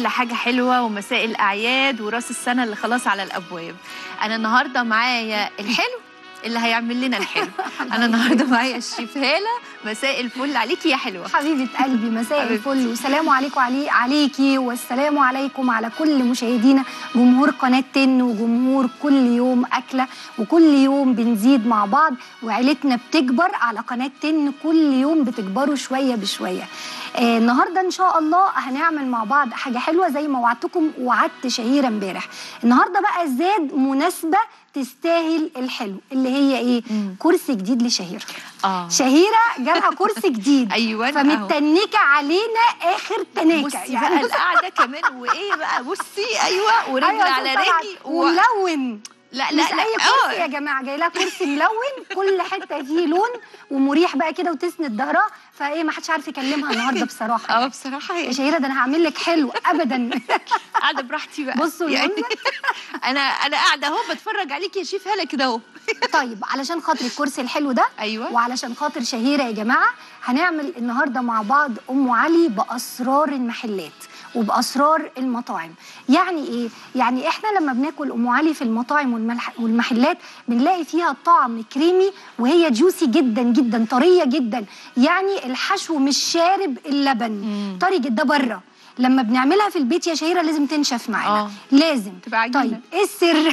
كل حاجة حلوة ومساء الأعياد وراس السنة اللي خلاص على الأبواب أنا النهاردة معايا الحلو اللي هيعمل لنا الحلو أنا النهاردة معايا الشيف هالة مساء الفل عليكي يا حلوة حبيبة قلبي مساء حبيبتي. الفل والسلام عليكم علي عليكي والسلام عليكم على كل مشاهدينا جمهور قناة تن وجمهور كل يوم أكلة وكل يوم بنزيد مع بعض وعيلتنا بتكبر على قناة تن كل يوم بتكبروا شوية بشوية آه النهارده ان شاء الله هنعمل مع بعض حاجه حلوه زي ما وعدتكم وعدت شهيره امبارح النهارده بقى زاد مناسبه تستاهل الحلو اللي هي ايه مم. كرسي جديد لشهيره آه شهيره جالها كرسي جديد أيوة أهو. فمتنكه علينا اخر تناكه بصي بقى القعدة كمان وإيه بقى بصي أيوة ورجل أيوة على طبعاً. رجل و... وملون لا مش لا لا اي كرسي يا آه. جماعه جاي لها كرسي ملون كل حته فيه لون ومريح بقى كده وتسند ظهرها فايه ما حدش عارف يكلمها النهارده بصراحه اه يعني. بصراحة يا هي شهيره ده انا هعمل لك حلو ابدا قاعدة براحتي بقى بصوا يعني المنظر. أنا أنا قاعدة أهو بتفرج عليكي يا شيف هالة كده أهو طيب علشان خاطر الكرسي الحلو ده أيوة وعلشان خاطر شهيره يا جماعه هنعمل النهارده مع بعض ام علي باسرار المحلات وباسرار المطاعم يعني ايه يعني احنا لما بناكل ام علي في المطاعم والملح- والمحلات بنلاقي فيها طعم كريمي وهي جوسي جدا جدا طريه جدا يعني الحشو مش شارب اللبن مم. طري جدا ده بره لما بنعملها في البيت يا شهيره لازم تنشف معانا آه. لازم تبقى عجينة. طيب ايه السر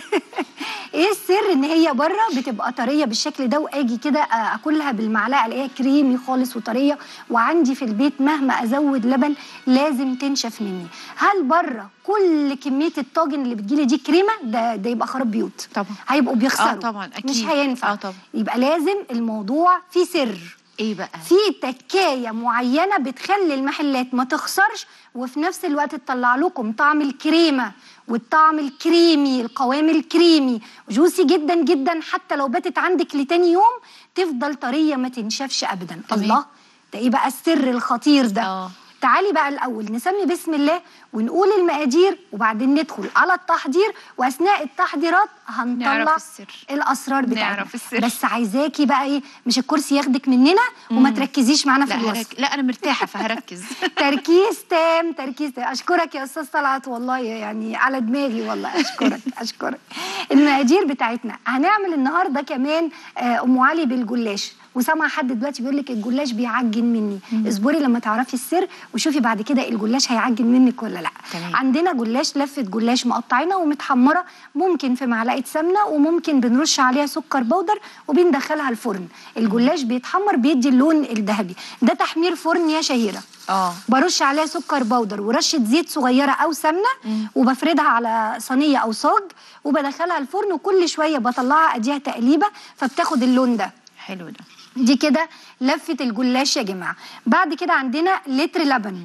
ايه السر ان هي بره بتبقى طريه بالشكل ده واجي كده آه، اكلها بالمعلقه الاقيها كريمي خالص وطريه وعندي في البيت مهما ازود لبن لازم تنشف مني هل بره كل كميه الطاجن اللي بتجيلي دي كريمه ده ده يبقى خراب بيوت طبعا هيبقوا بيخسروا اه طبعا اكيد مش هينفع اه طبعا يبقى لازم الموضوع فيه سر ايه بقى في تكايه معينه بتخلي المحلات ما تخسرش وفي نفس الوقت تطلع لكم طعم الكريمه والطعم الكريمي القوام الكريمي جوسي جدا جدا حتى لو باتت عندك لتاني يوم تفضل طريه ما تنشفش ابدا تمام. الله ده ايه بقى السر الخطير ده اه تعالي بقى الاول نسمي بسم الله ونقول المقادير وبعدين ندخل على التحضير واثناء التحضيرات هنطلع نعرف السر الاسرار بتاعتنا نعرف السر. بس عايزاكي بقى ايه مش الكرسي ياخدك مننا وما مم. تركزيش معانا في لا الوصف هرك... لا انا مرتاحه فهركز تركيز تام تركيز تام اشكرك يا استاذ طلعت والله يعني على دماغي والله اشكرك اشكرك المقادير بتاعتنا هنعمل النهارده كمان آه، ام علي بالجلاش وسامعه حد دلوقتي بيقول لك الجلاش بيعجن مني اصبري لما تعرفي السر وشوفي بعد كده الجلاش هيعجن منك ولا لا تمام. عندنا جلاش لفه جلاش مقطعينها ومتحمره ممكن في معلقه سمنه وممكن بنرش عليها سكر بودر وبندخلها الفرن الجلاش بيتحمر بيدي اللون الذهبي ده تحمير فرن يا شهيره اه برش عليها سكر بودر ورشه زيت صغيره او سمنه مم. وبفردها على صينيه او صاج وبدخلها الفرن وكل شويه بطلعها اديها تقليبه فبتاخد اللون ده حلو ده دي كده لفه الجلاش يا جماعه بعد كده عندنا لتر لبن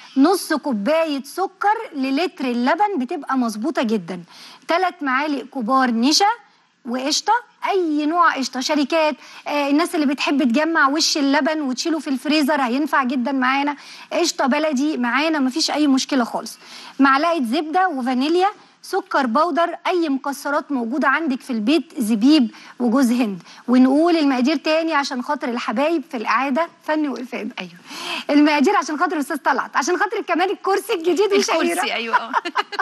نص كوبايه سكر للتر اللبن بتبقى مظبوطه جدا ثلاث معالق كبار نشا وقشطه اي نوع قشطه شركات آه الناس اللي بتحب تجمع وش اللبن وتشيله في الفريزر هينفع جدا معانا قشطه بلدي معانا مفيش اي مشكله خالص معلقه زبده وفانيليا سكر بودر اي مكسرات موجوده عندك في البيت زبيب وجوز هند ونقول المقادير تاني عشان خاطر الحبايب في الاعاده فن وافاده ايوه المقادير عشان خاطر الاستاذ طلعت عشان خاطر كمان الكرسي الجديد وشهيره الكرسي ايوه اه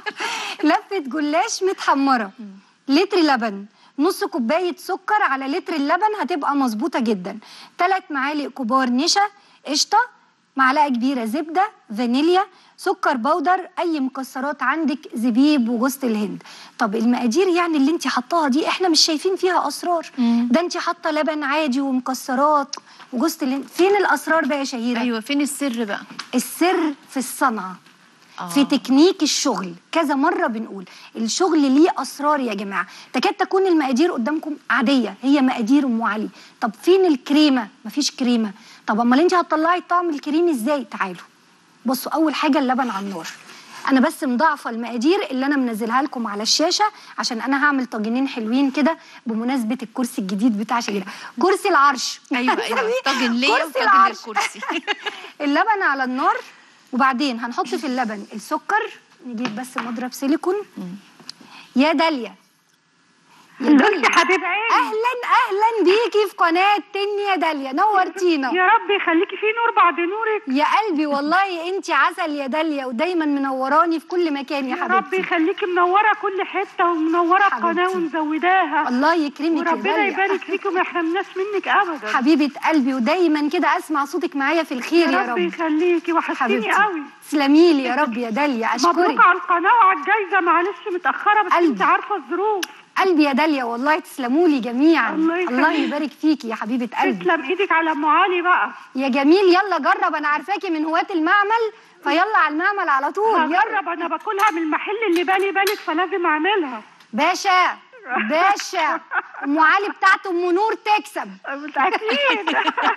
لفه جلاش متحمره لتر لبن نص كوبايه سكر على لتر اللبن هتبقى مظبوطه جدا ثلاث معالق كبار نشا قشطه معلقه كبيره زبده فانيليا سكر بودر اي مكسرات عندك زبيب وجوز الهند طب المقادير يعني اللي انت حطاها دي احنا مش شايفين فيها اسرار مم. ده انت حاطه لبن عادي ومكسرات وجوز الهند فين الاسرار بقى يا شهيره ايوه فين السر بقى السر في الصنعه آه. في تكنيك الشغل كذا مرة بنقول الشغل ليه أسرار يا جماعة تكاد تكون المقادير قدامكم عادية هي مقادير أم علي طب فين الكريمة مفيش كريمة طب أمال أنت هتطلعي الطعم الكريمي إزاي تعالوا بصوا أول حاجة اللبن على النار أنا بس مضاعفة المقادير اللي أنا منزلها لكم على الشاشة عشان أنا هعمل طاجنين حلوين كده بمناسبة الكرسي الجديد بتاع شهيرة كرسي العرش ايوه ايوه هنسميه طاجن ليا كرسي وطاجن العرش. للكرسي اللبن على النار وبعدين هنحط في اللبن السكر نجيب بس مضرب سيليكون يا داليا يا داليا ازيك يا حبيب عيني اهلا اهلا بيكي في قناه تني يا داليا نورتينا يا رب يخليكي في نور بعد نورك يا قلبي والله انت عسل يا داليا ودايما منوراني في كل مكان يا يا رب حبيبتي يخليكي منوره كل حته ومنوره القناه حبيبتي. ومزوداها الله يكرمك يا وربنا داليا يبارك فيكي وما يحرمناش منك ابدا حبيبه قلبي ودايما كده اسمع صوتك معايا في الخير يا يا رب رب يخليكي وحشتيني حبيبتي قوي تسلمي لي يا رب يا داليا مبروك اشكرك على القناه وعلى الجايزه معلش متاخره بس قلبي. انت عارفه الظروف قلبي يا داليا والله تسلموا لي جميعا الله يخليك. الله يبارك فيكي يا حبيبه قلبي تسلم ايدك على ام علي بقى يا جميل يلا جرب انا عارفاكي من هواة المعمل فيلا على المعمل على طول يلا هجرب انا باكلها من المحل اللي بالي بالك فلازم اعملها باشا باشا ام علي بتاعت ام نور تكسب اكيد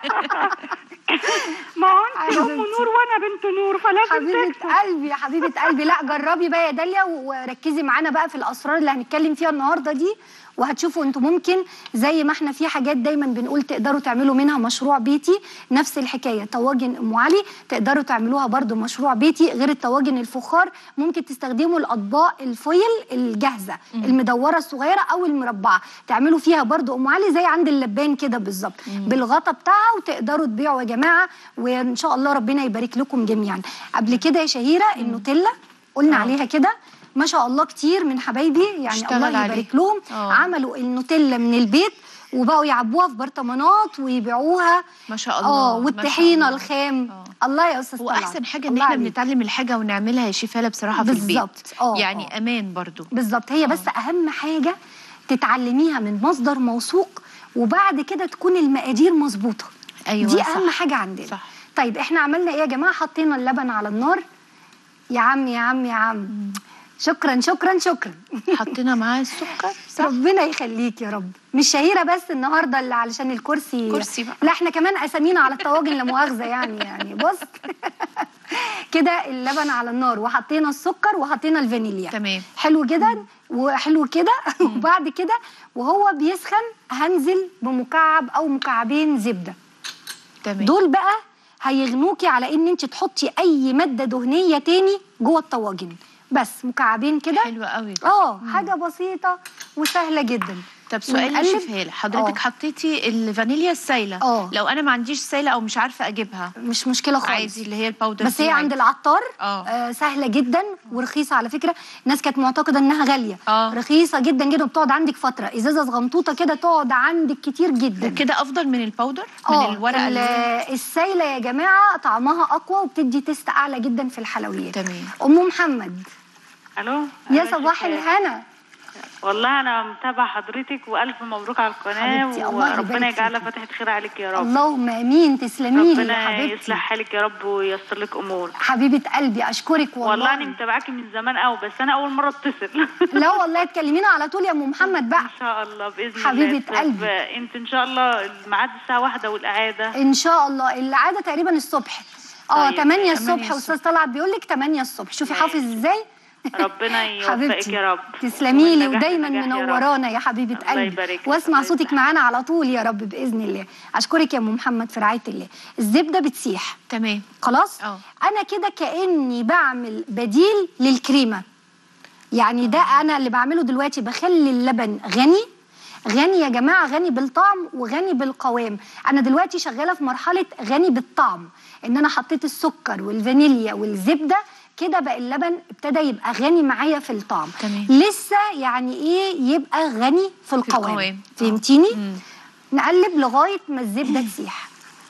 ما هو انت ام حبيبتي. نور وانا بنت نور فلازم حبيبه تكسب قلبي حبيبه قلبي لا جربي بقى يا داليا وركزي معانا بقى في الاسرار اللي هنتكلم فيها النهارده دي وهتشوفوا انتوا ممكن زي ما احنا في حاجات دايما بنقول تقدروا تعملوا منها مشروع بيتي نفس الحكايه طواجن ام علي تقدروا تعملوها برضو مشروع بيتي غير الطواجن الفخار ممكن تستخدموا الاطباق الفويل الجاهزه المدوره الصغيره او المربعه تعملوا فيها برضو ام علي زي عند اللبان كده بالظبط بالغطا بتاعها وتقدروا تبيعوا يا جماعه وان شاء الله ربنا يبارك لكم جميعا قبل كده يا شهيره النوتيلا قلنا آه. عليها كده ما شاء الله كتير من حبايبي يعني اشتغل الله عليه. يبارك لهم آه. عملوا النوتيلا من البيت وبقوا يعبوها في برطمانات ويبيعوها ما شاء الله اه ما والطحينه شاء الله. الخام آه. الله يا استاذ طلعت. واحسن حاجه ان الله احنا عليك. بنتعلم الحاجه ونعملها يا شيفاله بصراحه في البيت بالظبط. آه، يعني آه. امان برضو بالظبط هي بس اهم حاجه تتعلميها من مصدر موثوق وبعد كده تكون المقادير مظبوطه ايوه دي صح. اهم حاجه عندنا صح. طيب احنا عملنا ايه يا جماعه حطينا اللبن على النار يا عم يا عم يا عم شكرا شكرا شكرا حطينا معاه السكر صح ربنا يخليك يا رب مش شهيره بس النهارده اللي علشان الكرسي كرسي بقى. لا احنا كمان اسامينا على الطواجن لا مؤاخذه يعني يعني بص كده اللبن على النار وحطينا السكر وحطينا الفانيليا تمام حلو جدا وحلو كده وبعد كده وهو بيسخن هنزل بمكعب او مكعبين زبده تمام دول بقى هيغنوكي على ان انت تحطي اي ماده دهنيه تاني جوه الطواجن بس مكعبين كده حلو قوي اه حاجه بسيطه وسهله جدا طب سؤال ونقلب. لشيفاله حضرتك آه. حطيتي الفانيليا السايله آه. لو انا ما عنديش سايله او مش عارفه اجيبها مش مشكله خالص عادي اللي هي الباودر بس دي هي عادي. عند العطار آه. آه سهله جدا ورخيصه على فكره الناس كانت معتقده انها غاليه آه. رخيصه جدا جدا وبتقعد عندك فتره ازازه صغنطوطه كده تقعد عندك كتير جدا كده افضل من الباودر اه من الورقه ال- اللي السايله يا جماعه طعمها اقوى وبتدي تيست اعلى جدا في الحلويات تمام ام محمد الو يا أنا صباح شيخة. الهنا والله انا متابعه حضرتك والف مبروك على القناه حبيبتي، الله يبارك وربنا يجعلها فيكي. فتحه خير عليك يا رب اللهم امين تسلمي لي يا ربنا حبيبتي يصلح حالك يا رب وييسر لك امور حبيبه قلبي اشكرك والله, والله انا متابعاكي من زمان قوي بس انا اول مره اتصل لا والله تكلمينا على طول يا ام محمد بقى ان شاء الله باذن حبيبة الله طب قلبي. انت ان شاء الله الميعاد الساعه واحدة والاعاده ان شاء الله العاده تقريبا الصبح اه طيب، 8 8 الصبح استاذ طلعت بيقول لك 8 الصبح شوفي ماشي. حافظ ازاي ربنا يوفقك حبيبتي يا رب تسلمي لي والنجاح ودايما نجاح يا رب. منورانا يا حبيبه الله قلبي يبارك لك، واسمع الله صوتك يسعدك. معانا على طول يا رب باذن الله اشكرك يا ام محمد في رعايه الله الزبده بتسيح تمام خلاص اه. انا كده كاني بعمل بديل للكريمه يعني ده انا اللي بعمله دلوقتي بخلي اللبن غني غني يا جماعه غني بالطعم وغني بالقوام انا دلوقتي شغاله في مرحله غني بالطعم ان انا حطيت السكر والفانيليا والزبده كده بقى اللبن ابتدى يبقى غني معايا في الطعم تمام. لسه يعني ايه يبقى غني في القوام, القوام. فهمتيني مم. نقلب لغايه ما الزبده تسيح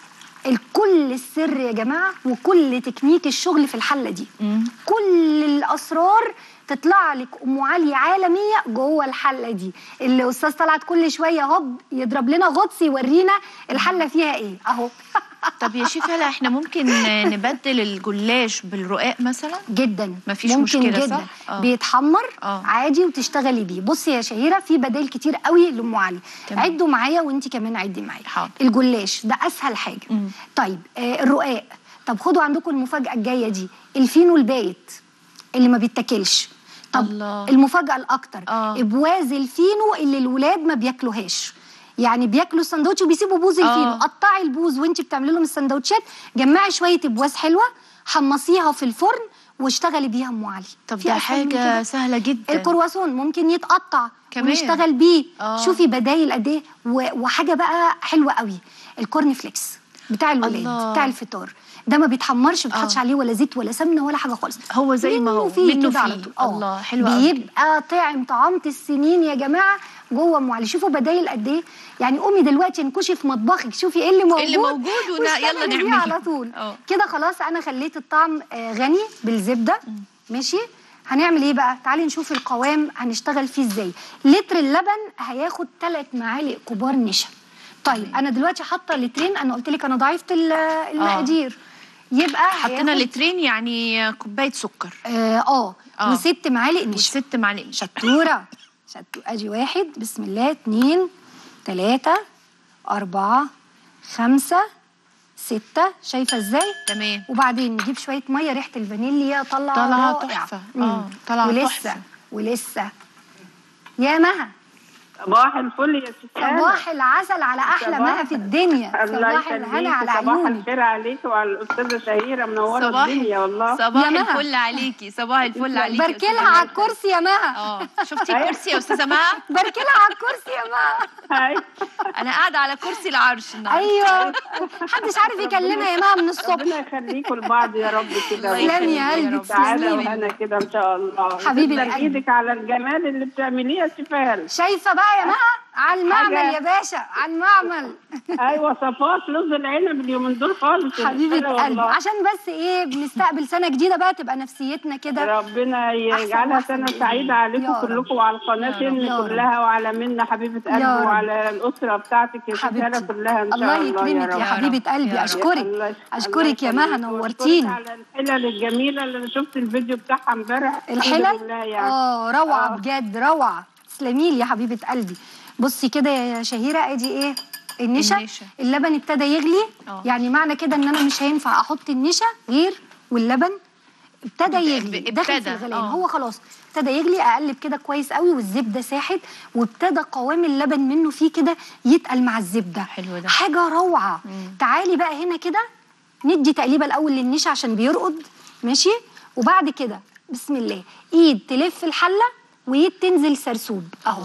الكل السر يا جماعه وكل تكنيك الشغل في الحله دي مم. كل الاسرار تطلع لك ام علي عالميه جوه الحله دي اللي استاذ طلعت كل شويه هوب يضرب لنا غطس يورينا الحله فيها ايه اهو طب يا شيفاله احنا ممكن نبدل الجلاش بالرقاق مثلا جدا مفيش ممكن مشكلة، جدا صح؟ آه. بيتحمر آه. عادي وتشتغلي بيه بصي يا شهيره في بدائل كتير قوي لام علي تمام. عدوا معايا وانت كمان عدي معايا حاضر. الجلاش ده اسهل حاجه مم. طيب آه الرقاق طب خدوا عندكم المفاجاه الجايه دي الفينو البايت اللي ما بيتاكلش طب الله. المفاجاه الاكتر آه. ابواز الفينو اللي الولاد ما بياكلوهاش يعني بياكلوا السندوتش وبيسيبوا بوز الفينو آه. قطعي البوز وانت بتعملي لهم السندوتشات جمعي شويه ابواز حلوه حمصيها في الفرن واشتغلي بيها ام علي طب في ده أسهل من حاجه كده؟ سهله جدا الكرواسون ممكن يتقطع كمان. ونشتغل بيه آه. شوفي بدايل قد ايه و- وحاجه بقى حلوه قوي الكورن فليكس بتاع الولاد الله. بتاع الفطار ده ما بيتحمرش ما بيتحطش آه. عليه ولا زيت ولا سمنه ولا حاجه خالص هو زي ما هو، منه فيه منه كده على فيه. طول آه. الله، حلو قوي بيبقى طعم طعامه السنين يا جماعه جوه ام علي شوفوا بدايل قد ايه يعني قومي دلوقتي انكشي في مطبخك شوفي ايه اللي موجود اللي موجود ونا- واشتغلي يلا بيه نعمله. على طول آه. كده خلاص انا خليت الطعم آه، غني بالزبده ماشي هنعمل ايه بقى تعالي نشوف القوام هنشتغل فيه ازاي لتر اللبن هياخد 3 معالق كبار نشا طيب انا دلوقتي حاطه لترين انا قلت لك انا ضعيفه ال- المقادير يبقى حطينا هياخد- لترين يعني كوبايه سكر اه اه آه. وست معالق نشا وست معالق نشا. شطورة شطورة ادي واحد بسم الله اتنين تلاتة أربعة خمسة ستة شايفة ازاي؟ تمام وبعدين نجيب شوية مية ريحة الفانيليا طالعة طالعة رائعة. تحفة. مم. آه، طالعة ولسه تحفة. ولسه يا مها صباح الفل يا ستات صباح العسل على أحلى صباح- مها في الدنيا الله صباح يخليك الهنا على صباح عيونك الخير عليك وعلى الاستاذه شهيره منوره صباح الدنيا والله صباح يا مها. الفل عليكي صباح الفل عليكي يا باركلها أستاذة على مها. الكرسي يا مها اه شفتي أيوة. الكرسي يا استاذه مها باركلها على الكرسي يا مها هاي. انا قاعده على كرسي العرش النهارده ايوه محدش عارف يكلمها يا مها من الصبح ربنا يخليكم لبعض يا رب كده الله تسلمي يا يخليك قلبي، رب. تعالى تسلمي. وانا كده ان شاء الله حبيبي تسلم القلب. ايدك على الجمال اللي بتعمليه يا سفال شايفه بقى يا مها على المعمل حاجة. يا باشا على المعمل ايوه صفات لوز العنب اليومين دول خالص يا حبيبه سفالة قلبي والله. عشان بس ايه بنستقبل سنه جديده بقى تبقى نفسيتنا كده ربنا يجعلها أحسن سنة بإذن سعيدة الله. عليكم يا رب. كلكم وعلى القناة يا سن رب. كلها وعلى منا حبيبة يا قلبي رب. وعلى الأسرة بتاعتك يا ستالة حبيبتي كلها إن شاء الله الله يكرمك يا يا رب حبيبه قلبي يا اشكرك الله- اشكرك يا الله مها يخليك. نورتيني وأشكرك على الحلل الجميلة اللي أنا شفت الفيديو بتاعها امبارح الحمد الحلل لله يعني اه روعه آه. بجد روعه تسلمي لي يا حبيبه قلبي بصي كده يا شهيره ادي ايه النشا النشا. اللبن ابتدى يغلي آه. يعني معنى كده ان انا مش هينفع احط النشا غير واللبن ابتدى ابت- يغلي داخل في ابتدى، الغليان آه. هو خلاص ابتدى يغلي اقلب كده كويس قوي والزبده ساحت وابتدى قوام اللبن منه فيه كده يتقل مع الزبده حلو ده. حاجه روعه تعالي بقى هنا كده ندي تقليبه الاول للنشا عشان بيرقد ماشي وبعد كده بسم الله ايد تلف الحله وايد تنزل سرسوب اهو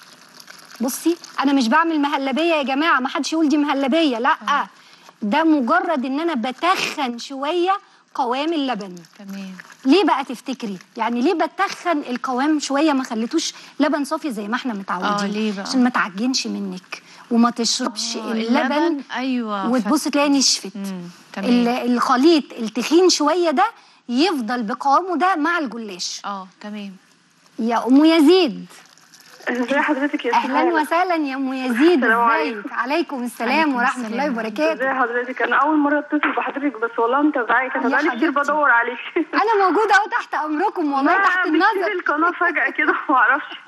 بصي انا مش بعمل مهلبيه يا جماعه ما حدش يقول دي مهلبيه لا ده مجرد ان انا بتخن شويه قوام اللبن تمام ليه بقى تفتكري يعني ليه بتخن القوام شويه ما خليتوش لبن صافي زي ما احنا متعودين آه، ليه بقى؟ عشان ما تعجنش منك وما تشربش آه، اللبن ايوه وتبص تلاقي نشفت مم، ال- تمام الخليط التخين شويه ده يفضل بقوامه ده مع الجلاش اه تمام يا ام يزيد ازي حضرتك يا اهلا سهيلة؟ وسهلا يا ام يزيد السلام ازيك عليكم السلام عليكم ورحمه السلام. الله وبركاته ازي حضرتك انا اول مره اتصل بحضرتك بس والله متابعاك انا يا بقالي كتير حبيبتي. بدور عليك انا موجوده اهو تحت امركم والله تحت بتسيب النظر القناه فجاه كده ما اعرفش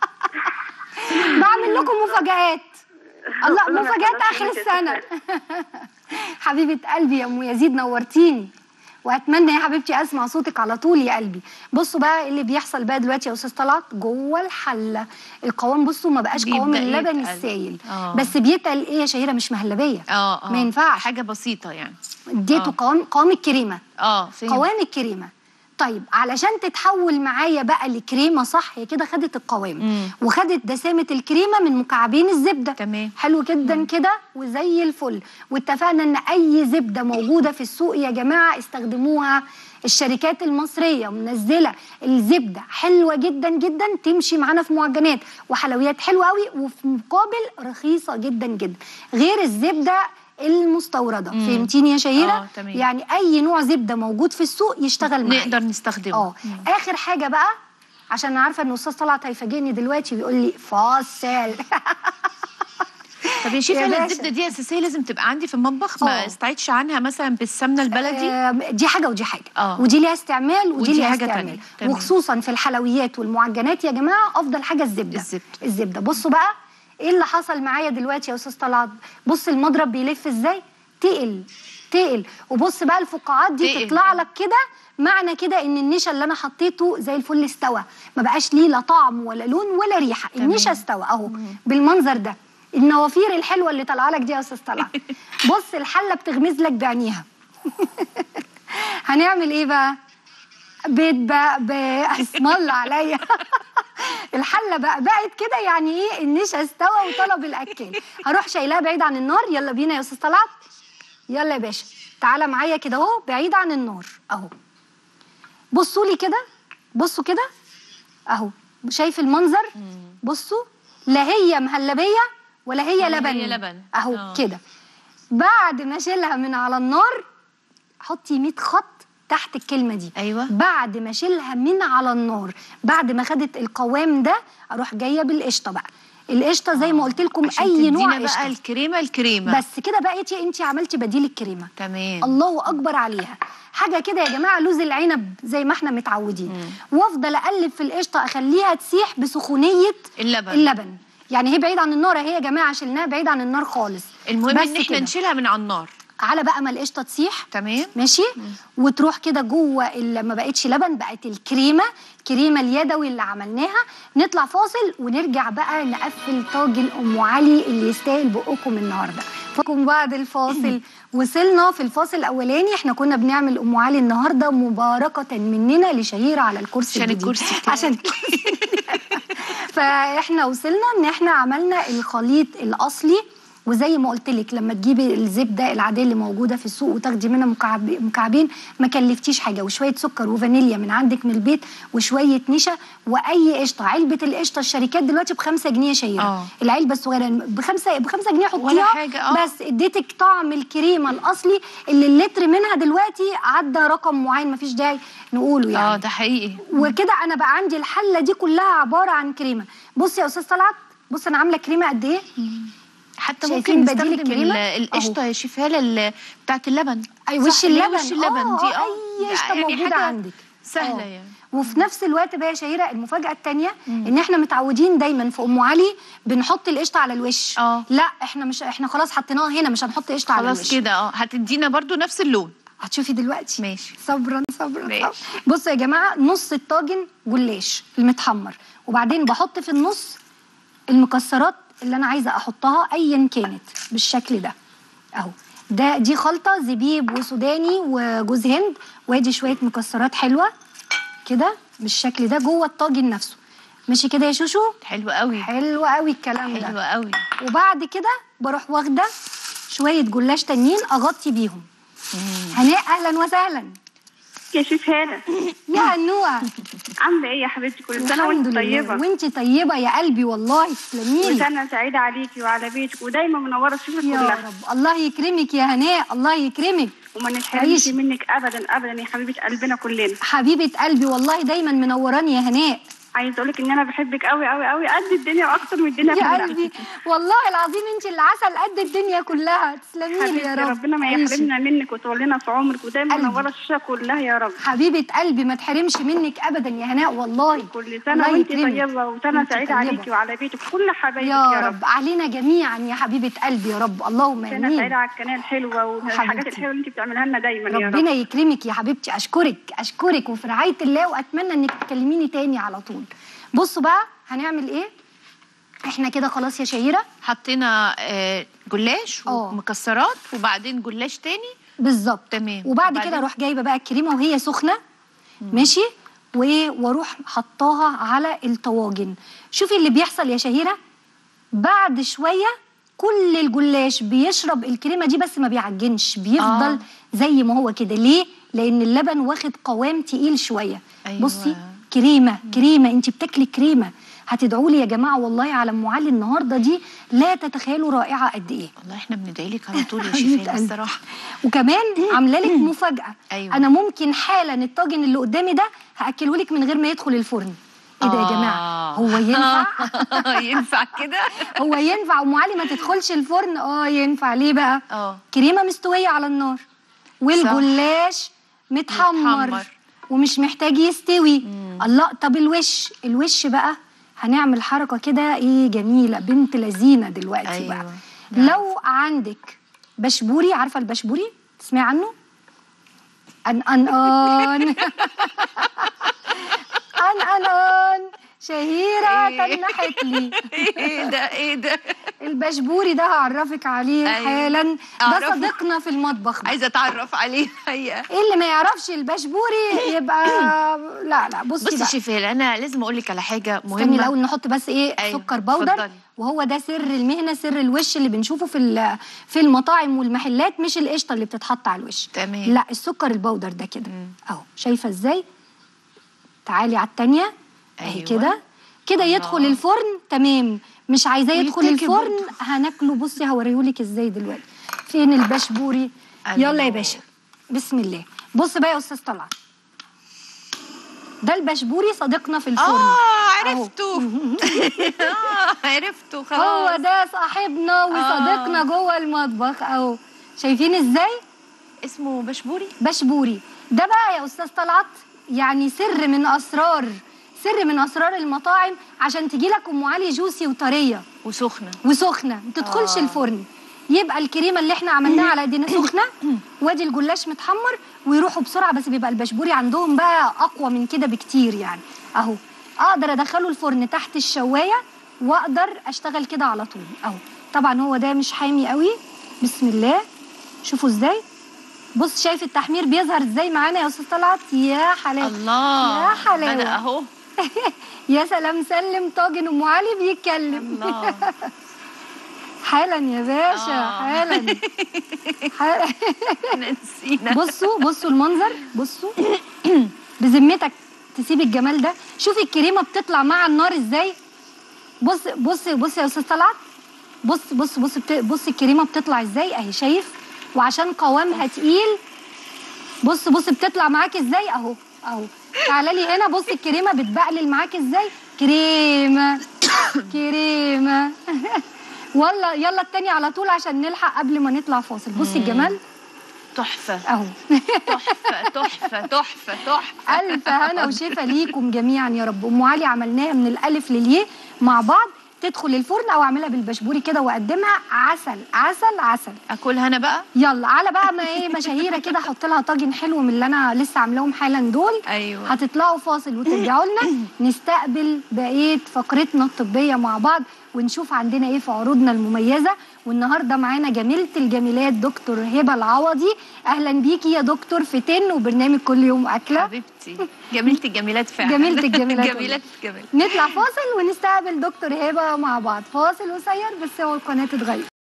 بعمل لكم مفاجآت الله ربنا مفاجآت يخليك اخر يا السنه حبيبه قلبي يا ام يزيد نورتيني واتمنى يا حبيبتي اسمع صوتك على طول يا قلبي بصوا بقى إيه اللي بيحصل بقى دلوقتي يا استاذ طلعت جوه الحله القوام بصوا ما بقاش قوام بيبدأ اللبن يتقل. السايل آه. بس بيتقل ايه يا شهيره مش مهلبيه اه اه ما ينفعش. حاجه بسيطه يعني اديته آه. قوام قوام الكريمه اه فهمت قوام الكريمه طيب علشان تتحول معايا بقى لكريمه صح هي كده خدت القوام مم. وخدت دسامه الكريمه من مكعبين الزبده تمام. حلو جدا كده وزي الفل واتفقنا ان اي زبده موجوده في السوق يا جماعه استخدموها الشركات المصريه منزله الزبده حلوه جدا جدا تمشي معانا في معجنات وحلويات حلوه قوي وفي مقابل رخيصه جدا جدا غير الزبده المستورده مم. فهمتيني يا شهيره آه، تمام. يعني اي نوع زبده موجود في السوق يشتغل معايا نقدر نستخدمه اه اخر حاجه بقى عشان أنا عارفه ان استاذ طلعت هيفاجئني دلوقتي ويقول لي فاصل طب يا شيخ يا انا باشا. الزبده دي اساسيه لازم تبقى عندي في المطبخ ما آه. استعيدش عنها مثلا بالسمنه البلدي آه، دي حاجه ودي حاجه آه. ودي ليها استعمال ودي, ودي ليها حاجة استعمال تانية. تمام. وخصوصا في الحلويات والمعجنات يا جماعه افضل حاجه الزبده الزبدة. الزبده بصوا بقى ايه اللي حصل معايا دلوقتي يا استاذ طلعت بص المضرب بيلف ازاي تقل تقل وبص بقى الفقاعات دي تقل. تطلع لك كده معنى كده ان النشا اللي انا حطيته زي الفل استوى ما بقاش ليه لا طعم ولا لون ولا ريحه تمام. النشا استوى اهو بالمنظر ده النوافير الحلوه اللي طالعه لك دي يا استاذ طلعت بص الحله بتغمز لك بعينيها هنعمل ايه بقى بيت بقى بقى اسم الله عليا الحله بقى بقت كده يعني ايه النشا استوى وطلب الاكل هروح شايلاه بعيد عن النار يلا بينا يا استاذ طلعت يلا يا باشا تعالى معايا كده اهو بعيد عن النار اهو بصوا لي كده بصوا كده اهو شايف المنظر بصوا لا هي مهلبيه ولا هي ولا لبن هي لبن. اهو آه. كده بعد ما اشيلها من على النار حطي 100 خط تحت الكلمه دي ايوه بعد ما اشيلها من على النار بعد ما خدت القوام ده اروح جايه بالقشطه بقى القشطه زي ما قلت لكم عشان اي نوع تدينا بقى قشطه الكريمه الكريمه بس كده بقيتي انت عملتي بديل الكريمه تمام الله اكبر عليها حاجه كده يا جماعه لوز العنب زي ما احنا متعودين وافضل اقلب في القشطه اخليها تسيح بسخونيه اللبن اللبن يعني هي بعيد عن النار اهي يا جماعه شلناها بعيد عن النار خالص المهم بس ان احنا كده. نشيلها من على النار على بقى ما القشطه تسيح تمام ماشي وتروح كده جوه ال- ما بقتش لبن بقت الكريمه الكريمه اليدوي اللي عملناها نطلع فاصل ونرجع بقى نقفل طاجن ام علي اللي يستاهل بقكم النهارده فكم بعد الفاصل وصلنا في الفاصل الاولاني احنا كنا بنعمل ام علي النهارده مباركه مننا لشهيره على الكرسي عشان الجديد. الكرسي بتاعك. عشان فاحنا وصلنا ان احنا عملنا الخليط الاصلي وزي ما قلت لك لما تجيبي الزبده العاديه اللي موجوده في السوق وتاخدي منها مكعب مكعبين ما كلفتيش حاجه وشويه سكر وفانيليا من عندك من البيت وشويه نشا واي قشطه علبه القشطه الشركات دلوقتي ب 5 جنيه شهيره آه. العلبه الصغيره بخمسة بخمسة جنيه حطيها ولا حاجة، آه. بس اديتك طعم الكريمه الاصلي اللي اللتر منها دلوقتي عدى رقم معين مفيش داعي نقوله يعني اه ده حقيقي وكده انا بقى عندي الحله دي كلها عباره عن كريمه بصي يا استاذ طلعت بص انا عامله كريمه قد ايه حتى شايفين ممكن بديل نستخدم الكريمة؟ ال- القشطه يا شيف هاله ال- بتاعت اللبن اي صح، وش اللي هي اللبن وش اللبن آه، دي آه، اي قشطه يعني موجوده حاجة عندك سهله آه. يعني وفي نفس الوقت بقى يا شهيره المفاجاه الثانيه ان احنا متعودين دايما في ام علي بنحط القشطه على الوش آه. لا احنا مش احنا خلاص حطيناها هنا مش هنحط قشطه على الوش خلاص كده اه هتدينا برضو نفس اللون هتشوفي دلوقتي ماشي صبرا صبرا ماشي. صبرا. بصوا يا جماعه نص الطاجن جلاش المتحمر وبعدين بحط في النص المكسرات اللي انا عايزه احطها ايا كانت بالشكل ده اهو ده دي خلطه زبيب وسوداني وجوز هند وادي شويه مكسرات حلوه كده بالشكل ده جوه الطاجن نفسه ماشي كده يا شوشو حلو قوي حلو قوي الكلام ده حلو قوي وبعد كده بروح واخده شويه جلاش تانيين اغطي بيهم هناء اهلا وسهلا يا شيف هاله يا هنوة عامله ايه يا حبيبتي كل سنه الحمد وانت لله طيبه وانت طيبه يا قلبي والله تسلميلي وسنه سعيده عليكي وعلى بيتك ودايما منوره الشيفه يا كلها رب الله يكرمك يا هناء الله يكرمك وما نتحرمش عيشي. منك ابدا ابدا يا حبيبه قلبنا كلنا حبيبه قلبي والله دايما منوراني يا هناء عايزه اقول لك ان انا بحبك قوي قوي قوي قد الدنيا واكتر من الدنيا يا كلها قلبي والله العظيم انت اللي عسل قد الدنيا كلها تسلميلي حبيبتي يا رب ربنا ما عيشي. يحرمنا منك ويطول لنا في عمرك ودايما قلبي. منوره الشاشه كلها يا رب حبيبه قلبي ما تحرمش منك ابدا يا هناء والله كل سنه الله وانت يكرمك. طيبه وسنه وانت سعيده طيبة. عليكي وعلى بيتك كل حبايبك يا يا رب علينا جميعا يا حبيبه قلبي يا رب اللهم سنه امين سعيده على القناه الحلوه والحاجات حبيبتي. الحلوه اللي انت بتعملها لنا دايما يا رب ربنا يكرمك يا حبيبتي اشكرك اشكرك وفي رعايه الله واتمنى انك تكلميني تاني على طول بصوا بقى هنعمل ايه احنا كده خلاص يا شهيره حطينا آه، جلاش آه. ومكسرات وبعدين جلاش تاني بالظبط تمام. وبعد وبعدين؟ كده اروح جايبه بقى الكريمه وهي سخنه ماشي و- واروح حطاها على الطواجن شوفي اللي بيحصل يا شهيره بعد شويه كل الجلاش بيشرب الكريمه دي بس ما بيعجنش بيفضل آه. زي ما هو كده ليه لان اللبن واخد قوام تقيل شويه أيوة. بصي كريمه كريمه انت بتاكلي كريمه هتدعوا لي يا جماعه والله على ام علي النهارده دي لا تتخيلوا رائعه قد ايه والله احنا بندعي لك على طول يا حبيبة شيف هاله قلبي. الصراحه وكمان عامله لك مفاجاه أيوة. انا ممكن حالا الطاجن اللي قدامي ده هاكله لك من غير ما يدخل الفرن ايه ده يا جماعه آه. هو ينفع ينفع كده هو ينفع ام علي ما تدخلش الفرن اه ينفع ليه بقى اه كريمه مستويه على النار والجلاش متحمر, متحمر. ومش محتاج يستوي الله طب الوش الوش بقى هنعمل حركه كده ايه جميله بنت لذينه دلوقتي أيوة. بقى نعم. لو عندك بشبوري عارفه البشبوري تسمعي عنه ان ان ان ان ان ان شهيره إيه؟ تنحت لي ايه ده ايه ده البشبوري ده هعرفك عليه أيوة. حالا ده أعرفه. صديقنا في المطبخ بقى. عايزه اتعرف عليه حقيقه اللي ما يعرفش البشبوري يبقى لا لا بصي بصي بقى شيف هيلا انا لازم اقول لك على حاجه استني مهمه الاول نحط بس ايه أيوة، سكر بودر اتفضلي. وهو ده سر المهنه سر الوش اللي بنشوفه في ال- في المطاعم والمحلات مش القشطه اللي بتتحط على الوش تمام. لا السكر البودر ده كده مم. اهو شايفه ازاي تعالي على التانية اهي أيوة. كده كده الله. يدخل الفرن تمام مش عايزاه يدخل ويتاكل الفرن برضه. هناكله بصي هوريهولك ازاي دلوقتي فين البشبوري يلا يا الله. باشا بسم الله بص بقى يا استاذ طلعت ده البشبوري صديقنا في الفرن اه أهو. عرفته اه عرفته خلاص هو ده صاحبنا وصديقنا جوه المطبخ اهو شايفين ازاي اسمه بشبوري بشبوري ده بقى يا استاذ طلعت يعني سر من اسرار سر من اسرار المطاعم عشان تجي لك ام علي جوسي وطريه وسخنه وسخنه ما تدخلش آه. الفرن يبقى الكريمه اللي احنا عملناها على ايدينا سخنه وادي الجلاش متحمر ويروحوا بسرعه بس بيبقى البشبوري عندهم بقى اقوى من كده بكتير يعني اهو اقدر ادخله الفرن تحت الشوايه واقدر اشتغل كده على طول اهو طبعا هو ده مش حامي قوي بسم الله شوفوا ازاي بص شايف التحمير بيظهر ازاي معانا يا استاذ طلعت يا حلاوه الله يا حلاوة. بدأ اهو يا سلام سلم طاجن ام علي بيتكلم الله حالا يا باشا آه. حالا حالا احنا نسينا بصوا بصوا المنظر بصوا بذمتك تسيب الجمال ده شوفي الكريمه بتطلع مع النار ازاي بص بص بص يا استاذ طلعت بص بص بص بت... بص الكريمه بتطلع ازاي اهي شايف وعشان قوامها تقيل بص بص بتطلع معاك ازاي اهو اهو تعالى لي هنا بص الكريمه بتبقلل معاك ازاي كريمه كريمه والله يلا التاني على طول عشان نلحق قبل ما نطلع فاصل بص الجمال تحفه اهو تحفه تحفه تحفه تحفه الف هنا وشفا ليكم جميعا يا رب ام علي عملناها من الالف للياء مع بعض تدخل الفرن او اعملها بالبشبوري كده واقدمها عسل عسل عسل اكلها انا بقى يلا على بقى ما ايه مشاهيره كده احط لها طاجن حلو من اللي انا لسه عاملاهم حالا دول ايوه هتطلعوا فاصل وترجعوا لنا نستقبل بقيه فقرتنا الطبيه مع بعض ونشوف عندنا ايه في عروضنا المميزه والنهارده معانا جميله الجميلات دكتور هبه العوضي اهلا بيكي يا دكتور في تن وبرنامج كل يوم اكله حبيبتي جميلة الجميلات فعلا جميلة الجميلات جميلة الجميلات نطلع فاصل ونستقبل دكتور هبه مع بعض فاصل قصير بس هو القناه تتغير